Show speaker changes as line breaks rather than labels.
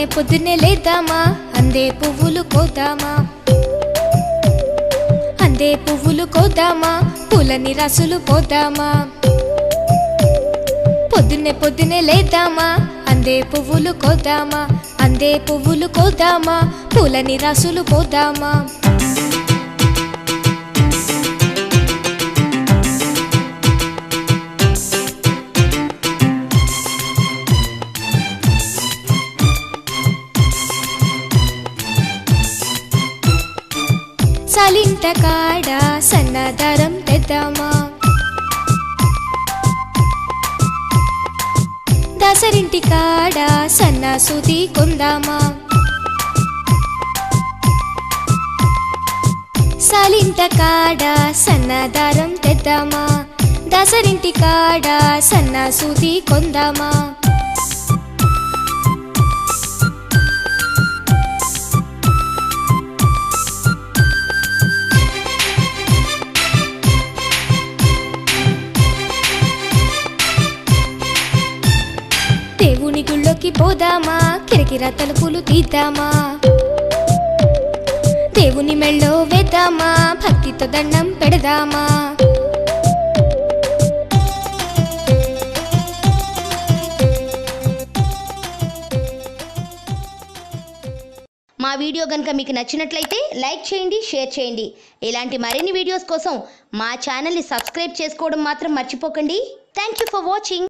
పొద్దున్నే పొద్దున్నే లేద్దామా అందే పువ్వులు కోద్దామా అందే పువ్వులు కోద్దామా పూలని రసులు పోద్దామా పొద్దున్నే పొద్దున్నే లేద్దామా అందే పువ్వులు కోద్దామా అందే పువ్వులు కోద్దామా పూలని రసులు పోద్దామా సలింట కాడ సన్నదారం తెద్దామా దసరింటి కాడ సన్న సుది కొందామా సలింట కాడ సన్నదారం తెద్దామా దసరింటి కాడ సన్న సుది కొందామా దేవుని గుళ్ళోకి పోదామా కిరకిర తలుపులు తీద్దామా దేవుని మెళ్ళో వేద్దామా భక్తితో దండం పెడదామా
మా వీడియో కనుక మీకు నచ్చినట్లయితే లైక్ చేయండి షేర్ చేయండి ఇలాంటి మరిన్ని వీడియోస్ కోసం మా ఛానల్ని సబ్స్క్రైబ్ చేసుకోవడం మాత్రం మర్చిపోకండి థ్యాంక్ యూ ఫర్ వాచింగ్